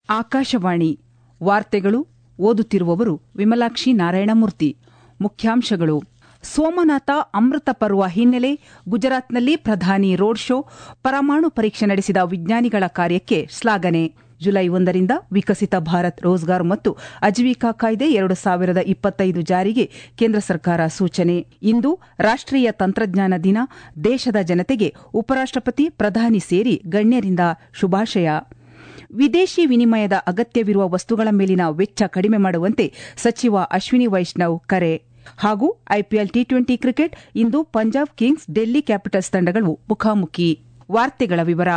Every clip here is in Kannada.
ಆಕಾಶವಾಣಿ ವಾರ್ತೆಗಳು ಓದುತ್ತಿರುವವರು ವಿಮಲಾಕ್ಷಿ ನಾರಾಯಣಮೂರ್ತಿ ಮುಖ್ಯಾಂಶಗಳು ಸೋಮನಾಥ ಅಮೃತ ಪರ್ವ ಹಿನ್ನೆಲೆ ಗುಜರಾತ್ನಲ್ಲಿ ಪ್ರಧಾನಿ ರೋಡ್ ಶೋ ಪರಮಾಣು ಪರೀಕ್ಷೆ ನಡೆಸಿದ ವಿಜ್ಞಾನಿಗಳ ಕಾರ್ಯಕ್ಕೆ ಶ್ಲಾಘನೆ ಜುಲೈ ಒಂದರಿಂದ ವಿಕಸಿತ ಭಾರತ್ ರೋಜ್ಗಾರ್ ಮತ್ತು ಅಜೀವಿಕಾ ಕಾಯ್ದೆ ಎರಡು ಸಾವಿರದ ಇಪ್ಪತ್ತೈದು ಜಾರಿಗೆ ಕೇಂದ್ರ ಸರ್ಕಾರ ಸೂಚನೆ ಇಂದು ರಾಷ್ಟೀಯ ತಂತ್ರಜ್ಞಾನ ದಿನ ದೇಶದ ಜನತೆಗೆ ಉಪರಾಷ್ಟಪತಿ ಪ್ರಧಾನಿ ಸೇರಿ ಗಣ್ಯರಿಂದ ಶುಭಾಶಯ ವಿದೇಶಿ ವಿನಿಮಯದ ಅಗತ್ಯವಿರುವ ವಸ್ತುಗಳ ಮೇಲಿನ ವೆಚ್ಚ ಕಡಿಮೆ ಮಾಡುವಂತೆ ಸಚಿವ ಅಶ್ವಿನಿ ವೈಷ್ಣವ್ ಕರೆ ಹಾಗೂ ಐಪಿಎಲ್ ಟಿ ಟ್ವೆಂಟಿ ಕ್ರಿಕೆಟ್ ಇಂದು ಪಂಜಾಬ್ ಕಿಂಗ್ಸ್ ಡೆಲ್ಲಿ ಕ್ಯಾಪಿಟಲ್ಸ್ ತಂಡಗಳು ಮುಖಾಮುಖಿ ವಾರ್ತೆಗಳ ವಿವರ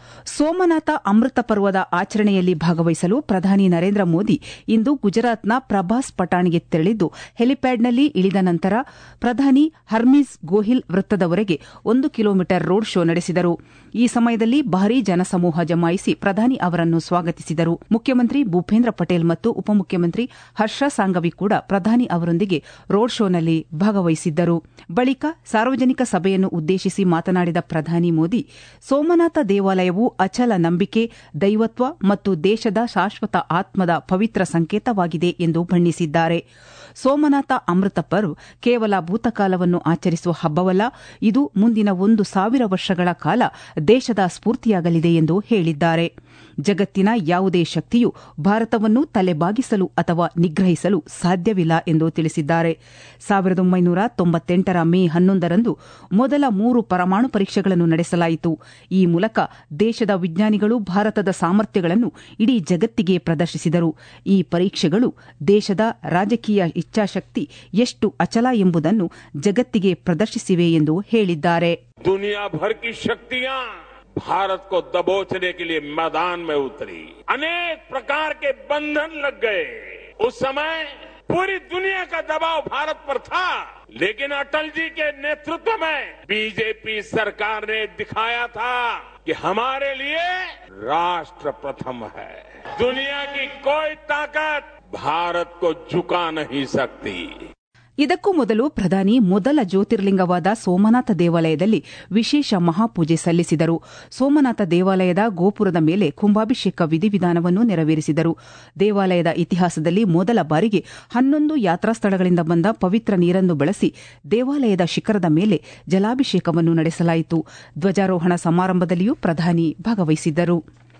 ಸೋಮನಾಥ ಅಮೃತ ಪರ್ವದ ಆಚರಣೆಯಲ್ಲಿ ಭಾಗವಹಿಸಲು ಪ್ರಧಾನಿ ನರೇಂದ್ರ ಮೋದಿ ಇಂದು ಗುಜರಾತ್ನ ಪ್ರಭಾಸ್ ಪಟಾಣ್ಗೆ ತೆರಳಿದ್ದು ಹೆಲಿಪ್ಯಾಡ್ನಲ್ಲಿ ಇಳಿದ ನಂತರ ಪ್ರಧಾನಿ ಹರ್ಮೀಸ್ ಗೋಹಿಲ್ ವೃತ್ತದವರೆಗೆ ಒಂದು ಕಿಲೋಮೀಟರ್ ರೋಡ್ ಶೋ ನಡೆಸಿದರು ಈ ಸಮಯದಲ್ಲಿ ಭಾರೀ ಜನಸಮೂಹ ಜಮಾಯಿಸಿ ಪ್ರಧಾನಿ ಅವರನ್ನು ಸ್ವಾಗತಿಸಿದರು ಮುಖ್ಯಮಂತ್ರಿ ಭೂಪೇಂದ್ರ ಪಟೇಲ್ ಮತ್ತು ಉಪಮುಖ್ಯಮಂತ್ರಿ ಹರ್ಷ ಸಾಂಗವಿ ಕೂಡ ಪ್ರಧಾನಿ ಅವರೊಂದಿಗೆ ರೋಡ್ ಶೋನಲ್ಲಿ ಭಾಗವಹಿಸಿದ್ದರು ಬಳಿಕ ಸಾರ್ವಜನಿಕ ಸಭೆಯನ್ನು ಉದ್ದೇಶಿಸಿ ಮಾತನಾಡಿದ ಪ್ರಧಾನಿ ಮೋದಿ ಸೋಮನಾಥ ದೇವಾಲಯವು ಅಚಲ ನಂಬಿಕೆ ದೈವತ್ವ ಮತ್ತು ದೇಶದ ಶಾಶ್ವತ ಆತ್ಮದ ಪವಿತ್ರ ಸಂಕೇತವಾಗಿದೆ ಎಂದು ಬಣ್ಣಿಸಿದ್ದಾರೆ ಸೋಮನಾಥ ಅಮೃತ ಪರ್ವ್ ಕೇವಲ ಭೂತಕಾಲವನ್ನು ಆಚರಿಸುವ ಹಬ್ಬವಲ್ಲ ಇದು ಮುಂದಿನ ಒಂದು ಸಾವಿರ ವರ್ಷಗಳ ಕಾಲ ದೇಶದ ಸ್ಫೂರ್ತಿಯಾಗಲಿದೆ ಎಂದು ಹೇಳಿದ್ದಾರೆ ಜಗತ್ತಿನ ಯಾವುದೇ ಶಕ್ತಿಯು ಭಾರತವನ್ನು ತಲೆಬಾಗಿಸಲು ಅಥವಾ ನಿಗ್ರಹಿಸಲು ಸಾಧ್ಯವಿಲ್ಲ ಎಂದು ತಿಳಿಸಿದ್ದಾರೆ ಸಾವಿರದ ಒಂಬೈನೂರ ತೊಂಬತ್ತೆಂಟರ ಮೇ ಹನ್ನೊಂದರಂದು ಮೊದಲ ಮೂರು ಪರಮಾಣು ಪರೀಕ್ಷೆಗಳನ್ನು ನಡೆಸಲಾಯಿತು ಈ ಮೂಲಕ ದೇಶದ ವಿಜ್ಞಾನಿಗಳು ಭಾರತದ ಸಾಮರ್ಥ್ಯಗಳನ್ನು ಇಡೀ ಜಗತ್ತಿಗೆ ಪ್ರದರ್ಶಿಸಿದರು ಈ ಪರೀಕ್ಷೆಗಳು ದೇಶದ ರಾಜಕೀಯ ಇಚ್ಛಾಶಕ್ತಿ ಎಷ್ಟು ಅಚಲ ಎಂಬುದನ್ನು ಜಗತ್ತಿಗೆ ಪ್ರದರ್ಶಿಸಿವೆ ಎಂದು ಹೇಳಿದ್ದಾರೆ दुनिया भर की शक्तियां भारत को दबोचने के लिए मैदान में उतरी अनेक प्रकार के बंधन लग गए उस समय पूरी दुनिया का दबाव भारत पर था लेकिन अटल जी के नेतृत्व में बीजेपी सरकार ने दिखाया था कि हमारे लिए राष्ट्र प्रथम है दुनिया की कोई ताकत भारत को झुका नहीं सकती ಇದಕ್ಕೂ ಮೊದಲು ಪ್ರಧಾನಿ ಮೊದಲ ಜ್ಯೋತಿರ್ಲಿಂಗವಾದ ಸೋಮನಾಥ ದೇವಾಲಯದಲ್ಲಿ ವಿಶೇಷ ಮಹಾಪೂಜೆ ಸಲ್ಲಿಸಿದರು ಸೋಮನಾಥ ದೇವಾಲಯದ ಗೋಪುರದ ಮೇಲೆ ಕುಂಭಾಭಿಷೇಕ ವಿಧಿವಿಧಾನವನ್ನು ನೆರವೇರಿಸಿದರು ದೇವಾಲಯದ ಇತಿಹಾಸದಲ್ಲಿ ಮೊದಲ ಬಾರಿಗೆ ಹನ್ನೊಂದು ಯಾತ್ರಾ ಸ್ಥಳಗಳಿಂದ ಬಂದ ಪವಿತ್ರ ನೀರನ್ನು ಬಳಸಿ ದೇವಾಲಯದ ಶಿಖರದ ಮೇಲೆ ಜಲಾಭಿಷೇಕವನ್ನು ನಡೆಸಲಾಯಿತು ಧ್ವಜಾರೋಹಣ ಸಮಾರಂಭದಲ್ಲಿಯೂ ಪ್ರಧಾನಿ ಭಾಗವಹಿಸಿದ್ದರು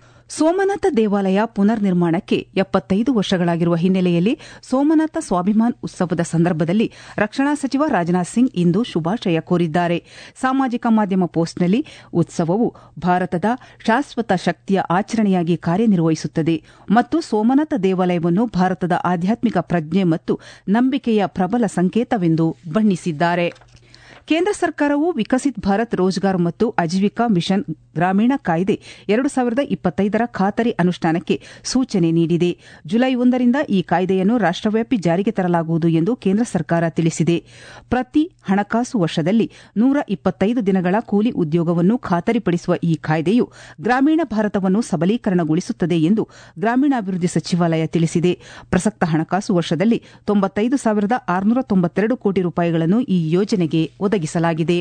ಸೋಮನಾಥ ದೇವಾಲಯ ಪುನರ್ ನಿರ್ಮಾಣಕ್ಕೆ ಎಪ್ಪತ್ತೈದು ವರ್ಷಗಳಾಗಿರುವ ಹಿನ್ನೆಲೆಯಲ್ಲಿ ಸೋಮನಾಥ ಸ್ವಾಭಿಮಾನ್ ಉತ್ಸವದ ಸಂದರ್ಭದಲ್ಲಿ ರಕ್ಷಣಾ ಸಚಿವ ರಾಜನಾಥ್ ಸಿಂಗ್ ಇಂದು ಶುಭಾಶಯ ಕೋರಿದ್ದಾರೆ ಸಾಮಾಜಿಕ ಮಾಧ್ಯಮ ಪೋಸ್ಟ್ನಲ್ಲಿ ಉತ್ಸವವು ಭಾರತದ ಶಾಶ್ವತ ಶಕ್ತಿಯ ಆಚರಣೆಯಾಗಿ ಕಾರ್ಯನಿರ್ವಹಿಸುತ್ತದೆ ಮತ್ತು ಸೋಮನಾಥ ದೇವಾಲಯವನ್ನು ಭಾರತದ ಆಧ್ಯಾತ್ಮಿಕ ಪ್ರಜ್ಞೆ ಮತ್ತು ನಂಬಿಕೆಯ ಪ್ರಬಲ ಸಂಕೇತವೆಂದು ಬಣ್ಣಿಸಿದ್ದಾರೆ ಕೇಂದ್ರ ಸರ್ಕಾರವು ವಿಕಸಿತ್ ಭಾರತ್ ರೋಜ್ಗಾರ್ ಮತ್ತು ಅಜೀವಿಕಾ ಮಿಷನ್ ಗ್ರಾಮೀಣ ಕಾಯ್ದೆ ಎರಡು ಸಾವಿರದ ಇಪ್ಪತ್ತೈದರ ಖಾತರಿ ಅನುಷ್ಠಾನಕ್ಕೆ ಸೂಚನೆ ನೀಡಿದೆ ಜುಲೈ ಒಂದರಿಂದ ಈ ಕಾಯ್ದೆಯನ್ನು ರಾಷ್ಟವ್ಯಾಪಿ ಜಾರಿಗೆ ತರಲಾಗುವುದು ಎಂದು ಕೇಂದ್ರ ಸರ್ಕಾರ ತಿಳಿಸಿದೆ ಪ್ರತಿ ಹಣಕಾಸು ವರ್ಷದಲ್ಲಿ ನೂರ ಇಪ್ಪತ್ತೈದು ದಿನಗಳ ಕೂಲಿ ಉದ್ಯೋಗವನ್ನು ಖಾತರಿಪಡಿಸುವ ಈ ಕಾಯ್ದೆಯು ಗ್ರಾಮೀಣ ಭಾರತವನ್ನು ಸಬಲೀಕರಣಗೊಳಿಸುತ್ತದೆ ಎಂದು ಗ್ರಾಮೀಣಾಭಿವೃದ್ಧಿ ಸಚಿವಾಲಯ ತಿಳಿಸಿದೆ ಪ್ರಸಕ್ತ ಹಣಕಾಸು ವರ್ಷದಲ್ಲಿ ತೊಂಬತ್ತೈದು ಸಾವಿರದ ಆರುನೂರ ತೊಂಬತ್ತೆರಡು ಕೋಟಿ ರೂಪಾಯಿಗಳನ್ನು ಈ ಯೋಜನೆಗೆ ಒದಗಿಸಲಾಗಿದೆ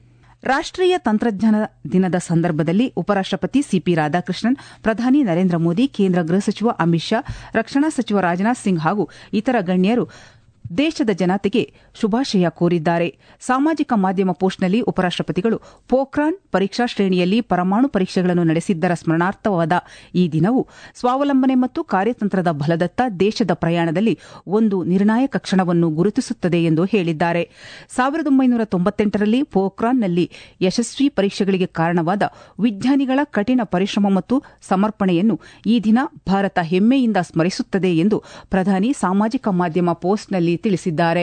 ರಾಷ್ಟೀಯ ತಂತ್ರಜ್ಞಾನ ದಿನದ ಸಂದರ್ಭದಲ್ಲಿ ಉಪರಾಷ್ಟಪತಿ ಸಿಪಿ ರಾಧಾಕೃಷ್ಣನ್ ಪ್ರಧಾನಿ ನರೇಂದ್ರ ಮೋದಿ ಕೇಂದ್ರ ಗೃಹ ಸಚಿವ ಅಮಿತ್ ಶಾ ರಕ್ಷಣಾ ಸಚಿವ ರಾಜನಾಥ್ ಸಿಂಗ್ ಹಾಗೂ ಇತರ ಗಣ್ಯರು ದೇಶದ ಜನತೆಗೆ ಶುಭಾಶಯ ಕೋರಿದ್ದಾರೆ ಸಾಮಾಜಿಕ ಮಾಧ್ಯಮ ಪೋಸ್ಟ್ನಲ್ಲಿ ಉಪರಾಷ್ಟಪತಿಗಳು ಪೋಖ್ರಾನ್ ಪರೀಕ್ಷಾ ಶ್ರೇಣಿಯಲ್ಲಿ ಪರಮಾಣು ಪರೀಕ್ಷೆಗಳನ್ನು ನಡೆಸಿದ್ದರ ಸ್ಮರಣಾರ್ಥವಾದ ಈ ದಿನವು ಸ್ವಾವಲಂಬನೆ ಮತ್ತು ಕಾರ್ಯತಂತ್ರದ ಬಲದತ್ತ ದೇಶದ ಪ್ರಯಾಣದಲ್ಲಿ ಒಂದು ನಿರ್ಣಾಯಕ ಕ್ಷಣವನ್ನು ಗುರುತಿಸುತ್ತದೆ ಎಂದು ಹೇಳಿದ್ದಾರೆ ಸಾವಿರದ ಒಂಬೈನೂರ ತೊಂಬತ್ತೆಂಟರಲ್ಲಿ ಪೋಖ್ರಾನ್ನಲ್ಲಿ ಯಶಸ್ವಿ ಪರೀಕ್ಷೆಗಳಿಗೆ ಕಾರಣವಾದ ವಿಜ್ಞಾನಿಗಳ ಕಠಿಣ ಪರಿಶ್ರಮ ಮತ್ತು ಸಮರ್ಪಣೆಯನ್ನು ಈ ದಿನ ಭಾರತ ಹೆಮ್ಮೆಯಿಂದ ಸ್ಮರಿಸುತ್ತದೆ ಎಂದು ಪ್ರಧಾನಿ ಸಾಮಾಜಿಕ ಮಾಧ್ಯಮ ಪೋಸ್ಟ್ನಲ್ಲಿ ತಿಳಿಸಿದ್ದಾರೆ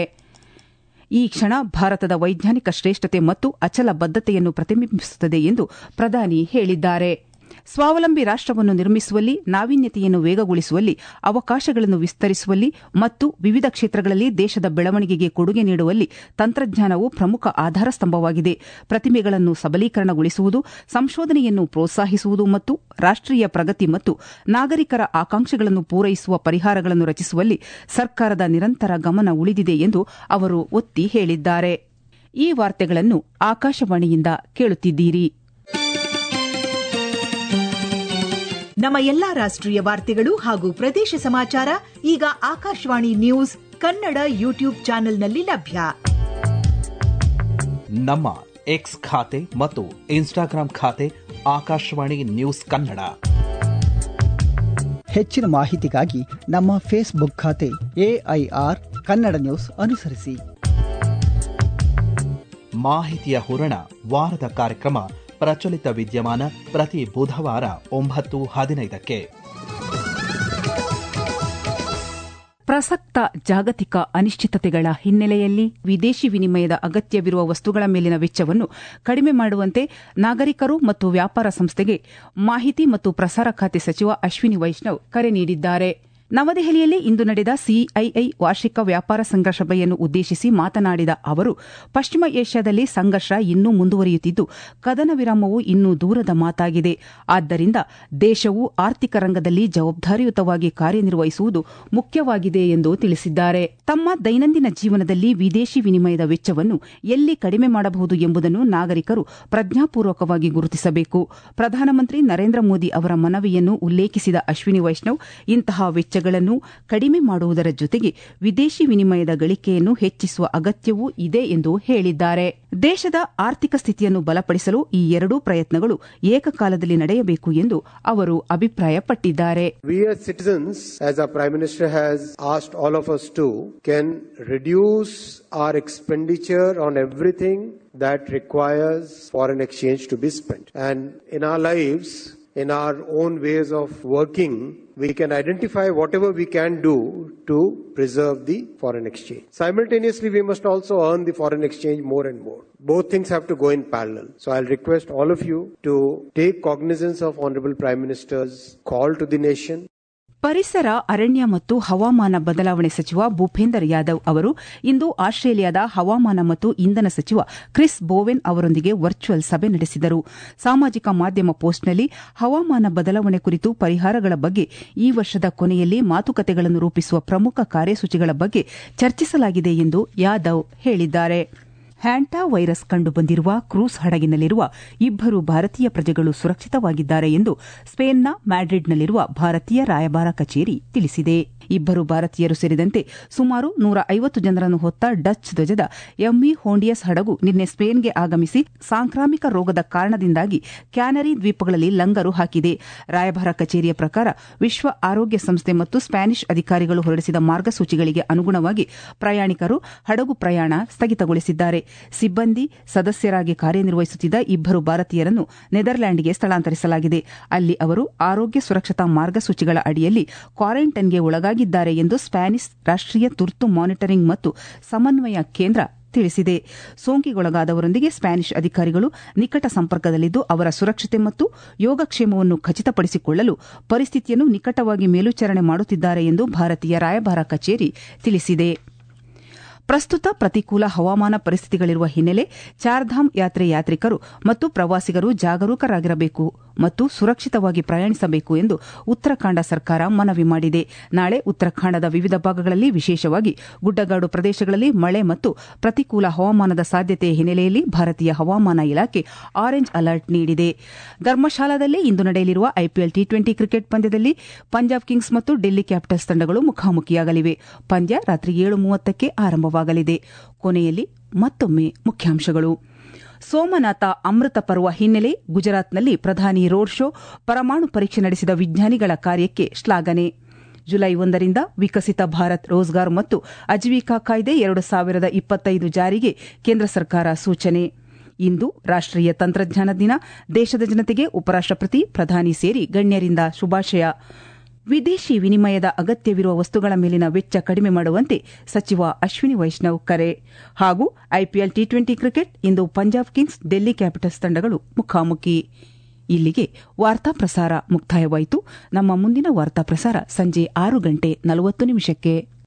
ಈ ಕ್ಷಣ ಭಾರತದ ವೈಜ್ಞಾನಿಕ ಶ್ರೇಷ್ಠತೆ ಮತ್ತು ಅಚಲ ಬದ್ದತೆಯನ್ನು ಪ್ರತಿಬಿಂಬಿಸುತ್ತದೆ ಎಂದು ಪ್ರಧಾನಿ ಹೇಳಿದ್ದಾರೆ ಸ್ವಾವಲಂಬಿ ರಾಷ್ಟವನ್ನು ನಿರ್ಮಿಸುವಲ್ಲಿ ನಾವೀನ್ಯತೆಯನ್ನು ವೇಗಗೊಳಿಸುವಲ್ಲಿ ಅವಕಾಶಗಳನ್ನು ವಿಸ್ತರಿಸುವಲ್ಲಿ ಮತ್ತು ವಿವಿಧ ಕ್ಷೇತ್ರಗಳಲ್ಲಿ ದೇಶದ ಬೆಳವಣಿಗೆಗೆ ಕೊಡುಗೆ ನೀಡುವಲ್ಲಿ ತಂತ್ರಜ್ಞಾನವು ಪ್ರಮುಖ ಆಧಾರ ಸ್ತಂಭವಾಗಿದೆ ಪ್ರತಿಮೆಗಳನ್ನು ಸಬಲೀಕರಣಗೊಳಿಸುವುದು ಸಂಶೋಧನೆಯನ್ನು ಪ್ರೋತ್ಸಾಹಿಸುವುದು ಮತ್ತು ರಾಷ್ಟೀಯ ಪ್ರಗತಿ ಮತ್ತು ನಾಗರಿಕರ ಆಕಾಂಕ್ಷೆಗಳನ್ನು ಪೂರೈಸುವ ಪರಿಹಾರಗಳನ್ನು ರಚಿಸುವಲ್ಲಿ ಸರ್ಕಾರದ ನಿರಂತರ ಗಮನ ಉಳಿದಿದೆ ಎಂದು ಅವರು ಒತ್ತಿ ಹೇಳಿದ್ದಾರೆ ಈ ವಾರ್ತೆಗಳನ್ನು ಆಕಾಶವಾಣಿಯಿಂದ ಕೇಳುತ್ತಿದ್ದೀರಿ ನಮ್ಮ ಎಲ್ಲಾ ರಾಷ್ಟ್ರೀಯ ವಾರ್ತೆಗಳು ಹಾಗೂ ಪ್ರದೇಶ ಸಮಾಚಾರ ಈಗ ಆಕಾಶವಾಣಿ ನ್ಯೂಸ್ ಕನ್ನಡ ಯೂಟ್ಯೂಬ್ ಚಾನೆಲ್ನಲ್ಲಿ ಲಭ್ಯ ನಮ್ಮ ಎಕ್ಸ್ ಖಾತೆ ಮತ್ತು ಇನ್ಸ್ಟಾಗ್ರಾಂ ಖಾತೆ ಆಕಾಶವಾಣಿ ನ್ಯೂಸ್ ಕನ್ನಡ ಹೆಚ್ಚಿನ ಮಾಹಿತಿಗಾಗಿ ನಮ್ಮ ಫೇಸ್ಬುಕ್ ಖಾತೆ ಎಐಆರ್ ಕನ್ನಡ ನ್ಯೂಸ್ ಅನುಸರಿಸಿ ಮಾಹಿತಿಯ ಹೂರಣ ವಾರದ ಕಾರ್ಯಕ್ರಮ ಪ್ರಚಲಿತ ವಿದ್ಯಮಾನ ಪ್ರತಿ ಬುಧವಾರ ಒಂಬತ್ತು ಹದಿನೈದಕ್ಕೆ ಪ್ರಸಕ್ತ ಜಾಗತಿಕ ಅನಿಶ್ಚಿತತೆಗಳ ಹಿನ್ನೆಲೆಯಲ್ಲಿ ವಿದೇಶಿ ವಿನಿಮಯದ ಅಗತ್ಯವಿರುವ ವಸ್ತುಗಳ ಮೇಲಿನ ವೆಚ್ಚವನ್ನು ಕಡಿಮೆ ಮಾಡುವಂತೆ ನಾಗರಿಕರು ಮತ್ತು ವ್ಯಾಪಾರ ಸಂಸ್ಥೆಗೆ ಮಾಹಿತಿ ಮತ್ತು ಪ್ರಸಾರ ಖಾತೆ ಸಚಿವ ಅಶ್ವಿನಿ ವೈಷ್ಣವ್ ಕರೆ ನೀಡಿದ್ದಾರೆ ನವದೆಹಲಿಯಲ್ಲಿ ಇಂದು ನಡೆದ ಸಿಐಐ ವಾರ್ಷಿಕ ವ್ಯಾಪಾರ ಸಂಘ ಸಭೆಯನ್ನು ಉದ್ದೇಶಿಸಿ ಮಾತನಾಡಿದ ಅವರು ಪಶ್ಚಿಮ ಏಷ್ಯಾದಲ್ಲಿ ಸಂಘರ್ಷ ಇನ್ನೂ ಮುಂದುವರಿಯುತ್ತಿದ್ದು ಕದನ ವಿರಾಮವು ಇನ್ನೂ ದೂರದ ಮಾತಾಗಿದೆ ಆದ್ದರಿಂದ ದೇಶವು ಆರ್ಥಿಕ ರಂಗದಲ್ಲಿ ಜವಾಬ್ದಾರಿಯುತವಾಗಿ ಕಾರ್ಯನಿರ್ವಹಿಸುವುದು ಮುಖ್ಯವಾಗಿದೆ ಎಂದು ತಿಳಿಸಿದ್ದಾರೆ ತಮ್ಮ ದೈನಂದಿನ ಜೀವನದಲ್ಲಿ ವಿದೇಶಿ ವಿನಿಮಯದ ವೆಚ್ಚವನ್ನು ಎಲ್ಲಿ ಕಡಿಮೆ ಮಾಡಬಹುದು ಎಂಬುದನ್ನು ನಾಗರಿಕರು ಪ್ರಜ್ಞಾಪೂರ್ವಕವಾಗಿ ಗುರುತಿಸಬೇಕು ಪ್ರಧಾನಮಂತ್ರಿ ನರೇಂದ್ರ ಮೋದಿ ಅವರ ಮನವಿಯನ್ನು ಉಲ್ಲೇಖಿಸಿದ ಅಶ್ವಿನಿ ವೈಷ್ಣವ್ ಇಂತಹ ವೆಚ್ಚಗಳನ್ನು ಕಡಿಮೆ ಮಾಡುವುದರ ಜೊತೆಗೆ ವಿದೇಶಿ ವಿನಿಮಯದ ಗಳಿಕೆಯನ್ನು ಹೆಚ್ಚಿಸುವ ಅಗತ್ಯವೂ ಇದೆ ಎಂದು ಹೇಳಿದ್ದಾರೆ ದೇಶದ ಆರ್ಥಿಕ ಸ್ಥಿತಿಯನ್ನು ಬಲಪಡಿಸಲು ಈ ಎರಡೂ ಪ್ರಯತ್ನಗಳು ಏಕಕಾಲದಲ್ಲಿ ನಡೆಯಬೇಕು ಎಂದು ಅವರು ಅಭಿಪ್ರಾಯಪಟ್ಟಿದ್ದಾರೆ We as citizens, as our Prime Minister has asked all of us to, can reduce our expenditure on everything that requires foreign exchange to be spent. And in our lives, in our own ways of working, we can identify whatever we can do to preserve the foreign exchange. Simultaneously, we must also earn the foreign exchange more and more. Both things have to go in parallel. So I'll request all of you to take cognizance of Honorable Prime Minister's call to the nation. ಪರಿಸರ ಅರಣ್ಯ ಮತ್ತು ಹವಾಮಾನ ಬದಲಾವಣೆ ಸಚಿವ ಭೂಪೇಂದರ್ ಯಾದವ್ ಅವರು ಇಂದು ಆಸ್ಟ್ರೇಲಿಯಾದ ಹವಾಮಾನ ಮತ್ತು ಇಂಧನ ಸಚಿವ ಕ್ರಿಸ್ ಬೋವೆನ್ ಅವರೊಂದಿಗೆ ವರ್ಚುವಲ್ ಸಭೆ ನಡೆಸಿದರು ಸಾಮಾಜಿಕ ಮಾಧ್ಯಮ ಪೋಸ್ಟ್ನಲ್ಲಿ ಹವಾಮಾನ ಬದಲಾವಣೆ ಕುರಿತು ಪರಿಹಾರಗಳ ಬಗ್ಗೆ ಈ ವರ್ಷದ ಕೊನೆಯಲ್ಲಿ ಮಾತುಕತೆಗಳನ್ನು ರೂಪಿಸುವ ಪ್ರಮುಖ ಕಾರ್ಯಸೂಚಿಗಳ ಬಗ್ಗೆ ಚರ್ಚಿಸಲಾಗಿದೆ ಎಂದು ಯಾದವ್ ಹೇಳಿದ್ದಾರೆ ಹ್ಯಾಂಟಾ ವೈರಸ್ ಕಂಡುಬಂದಿರುವ ಕ್ರೂಸ್ ಹಡಗಿನಲ್ಲಿರುವ ಇಬ್ಬರು ಭಾರತೀಯ ಪ್ರಜೆಗಳು ಸುರಕ್ಷಿತವಾಗಿದ್ದಾರೆ ಎಂದು ಸ್ಪೇನ್ನ ಮ್ಯಾಡ್ರಿಡ್ನಲ್ಲಿರುವ ಭಾರತೀಯ ರಾಯಭಾರ ಕಚೇರಿ ತಿಳಿಸಿದೆ ಇಬ್ಬರು ಭಾರತೀಯರು ಸೇರಿದಂತೆ ಸುಮಾರು ನೂರ ಐವತ್ತು ಜನರನ್ನು ಹೊತ್ತ ಡಚ್ ಧ್ವಜದ ಎಂವಿ ಹೋಂಡಿಯಸ್ ಹಡಗು ನಿನ್ನೆ ಸ್ಪೇನ್ಗೆ ಆಗಮಿಸಿ ಸಾಂಕ್ರಾಮಿಕ ರೋಗದ ಕಾರಣದಿಂದಾಗಿ ಕ್ಯಾನರಿ ದ್ವೀಪಗಳಲ್ಲಿ ಲಂಗರು ಹಾಕಿದೆ ರಾಯಭಾರ ಕಚೇರಿಯ ಪ್ರಕಾರ ವಿಶ್ವ ಆರೋಗ್ಯ ಸಂಸ್ಥೆ ಮತ್ತು ಸ್ಪ್ಯಾನಿಷ್ ಅಧಿಕಾರಿಗಳು ಹೊರಡಿಸಿದ ಮಾರ್ಗಸೂಚಿಗಳಿಗೆ ಅನುಗುಣವಾಗಿ ಪ್ರಯಾಣಿಕರು ಹಡಗು ಪ್ರಯಾಣ ಸ್ಥಗಿತಗೊಳಿಸಿದ್ದಾರೆ ಸಿಬ್ಬಂದಿ ಸದಸ್ಯರಾಗಿ ಕಾರ್ಯನಿರ್ವಹಿಸುತ್ತಿದ್ದ ಇಬ್ಬರು ಭಾರತೀಯರನ್ನು ನೆದರ್ಲ್ಯಾಂಡ್ಗೆ ಸ್ಥಳಾಂತರಿಸಲಾಗಿದೆ ಅಲ್ಲಿ ಅವರು ಆರೋಗ್ಯ ಸುರಕ್ಷತಾ ಮಾರ್ಗಸೂಚಿಗಳ ಅಡಿಯಲ್ಲಿ ಕ್ವಾರಂಟೈನ್ಗೆ ಒಳಗಾಗಿದ್ದಾರೆ ಎಂದು ಸ್ಪ್ಯಾನಿಷ್ ರಾಷ್ಟೀಯ ತುರ್ತು ಮಾನಿಟರಿಂಗ್ ಮತ್ತು ಸಮನ್ವಯ ಕೇಂದ್ರ ತಿಳಿಸಿದೆ ಸೋಂಕಿಗೊಳಗಾದವರೊಂದಿಗೆ ಸ್ಪ್ಯಾನಿಷ್ ಅಧಿಕಾರಿಗಳು ನಿಕಟ ಸಂಪರ್ಕದಲ್ಲಿದ್ದು ಅವರ ಸುರಕ್ಷತೆ ಮತ್ತು ಯೋಗಕ್ಷೇಮವನ್ನು ಖಚಿತಪಡಿಸಿಕೊಳ್ಳಲು ಪರಿಸ್ಥಿತಿಯನ್ನು ನಿಕಟವಾಗಿ ಮೇಲ್ವಿಚಾರಣೆ ಮಾಡುತ್ತಿದ್ದಾರೆ ಎಂದು ಭಾರತೀಯ ರಾಯಭಾರ ಕಚೇರಿ ತಿಳಿಸಿದೆ ಪ್ರಸ್ತುತ ಪ್ರತಿಕೂಲ ಹವಾಮಾನ ಪರಿಸ್ಥಿತಿಗಳಿರುವ ಹಿನ್ನೆಲೆ ಚಾರ್ಧಾಮ್ ಯಾತ್ರೆ ಯಾತ್ರಿಕರು ಮತ್ತು ಪ್ರವಾಸಿಗರು ಜಾಗರೂಕರಾಗಿರಬೇಕು ಮತ್ತು ಸುರಕ್ಷಿತವಾಗಿ ಪ್ರಯಾಣಿಸಬೇಕು ಎಂದು ಉತ್ತರಾಖಂಡ ಸರ್ಕಾರ ಮನವಿ ಮಾಡಿದೆ ನಾಳೆ ಉತ್ತರಾಖಂಡದ ವಿವಿಧ ಭಾಗಗಳಲ್ಲಿ ವಿಶೇಷವಾಗಿ ಗುಡ್ಡಗಾಡು ಪ್ರದೇಶಗಳಲ್ಲಿ ಮಳೆ ಮತ್ತು ಪ್ರತಿಕೂಲ ಹವಾಮಾನದ ಸಾಧ್ಯತೆಯ ಹಿನ್ನೆಲೆಯಲ್ಲಿ ಭಾರತೀಯ ಹವಾಮಾನ ಇಲಾಖೆ ಆರೆಂಜ್ ಅಲರ್ಟ್ ನೀಡಿದೆ ಧರ್ಮಶಾಲಾದಲ್ಲಿ ಇಂದು ನಡೆಯಲಿರುವ ಐಪಿಎಲ್ ಟಿ ಟ್ವೆಂಟಿ ಕ್ರಿಕೆಟ್ ಪಂದ್ಯದಲ್ಲಿ ಪಂಜಾಬ್ ಕಿಂಗ್ಸ್ ಮತ್ತು ಡೆಲ್ಲಿ ಕ್ಯಾಪಿಟಲ್ಸ್ ತಂಡಗಳು ಮುಖಾಮುಖಿಯಾಗಲಿವೆ ಪಂದ್ಯ ರಾತ್ರಿ ಏಳು ಮೂವತ್ತಕ್ಕೆ ಆರಂಭವಾಗಲಿದೆ ಕೊನೆಯಲ್ಲಿ ಮತ್ತೊಮ್ಮೆ ಮುಖ್ಯಾಂಶಗಳು ಸೋಮನಾಥ ಅಮೃತ ಪರ್ವ ಹಿನ್ನೆಲೆ ಗುಜರಾತ್ನಲ್ಲಿ ಪ್ರಧಾನಿ ರೋಡ್ ಶೋ ಪರಮಾಣು ಪರೀಕ್ಷೆ ನಡೆಸಿದ ವಿಜ್ಞಾನಿಗಳ ಕಾರ್ಯಕ್ಕೆ ಶ್ಲಾಘನೆ ಜುಲೈ ಒಂದರಿಂದ ವಿಕಸಿತ ಭಾರತ್ ರೋಜ್ಗಾರ್ ಮತ್ತು ಅಜೀವಿಕಾ ಕಾಯ್ದೆ ಎರಡು ಸಾವಿರದ ಇಪ್ಪತ್ತೈದು ಜಾರಿಗೆ ಕೇಂದ್ರ ಸರ್ಕಾರ ಸೂಚನೆ ಇಂದು ರಾಷ್ಟೀಯ ತಂತ್ರಜ್ಞಾನ ದಿನ ದೇಶದ ಜನತೆಗೆ ಉಪರಾಷ್ಟಪತಿ ಪ್ರಧಾನಿ ಸೇರಿ ಗಣ್ಯರಿಂದ ಶುಭಾಶಯ ವಿದೇಶಿ ವಿನಿಮಯದ ಅಗತ್ಯವಿರುವ ವಸ್ತುಗಳ ಮೇಲಿನ ವೆಚ್ಚ ಕಡಿಮೆ ಮಾಡುವಂತೆ ಸಚಿವ ಅಶ್ವಿನಿ ವೈಷ್ಣವ್ ಕರೆ ಹಾಗೂ ಐಪಿಎಲ್ ಟಿ ಟ್ವೆಂಟಿ ಕ್ರಿಕೆಟ್ ಇಂದು ಪಂಜಾಬ್ ಕಿಂಗ್ಸ್ ಡೆಲ್ಲಿ ಕ್ಯಾಪಿಟಲ್ಸ್ ತಂಡಗಳು ಮುಖಾಮುಖಿ ಇಲ್ಲಿಗೆ ವಾರ್ತಾ ಪ್ರಸಾರ ಮುಕ್ತಾಯವಾಯಿತು ನಮ್ಮ ಮುಂದಿನ ವಾರ್ತಾ ಪ್ರಸಾರ ಸಂಜೆ ಆರು ಗಂಟೆ ನಲವತ್ತು ನಿಮಿಷಕ್ಕೆ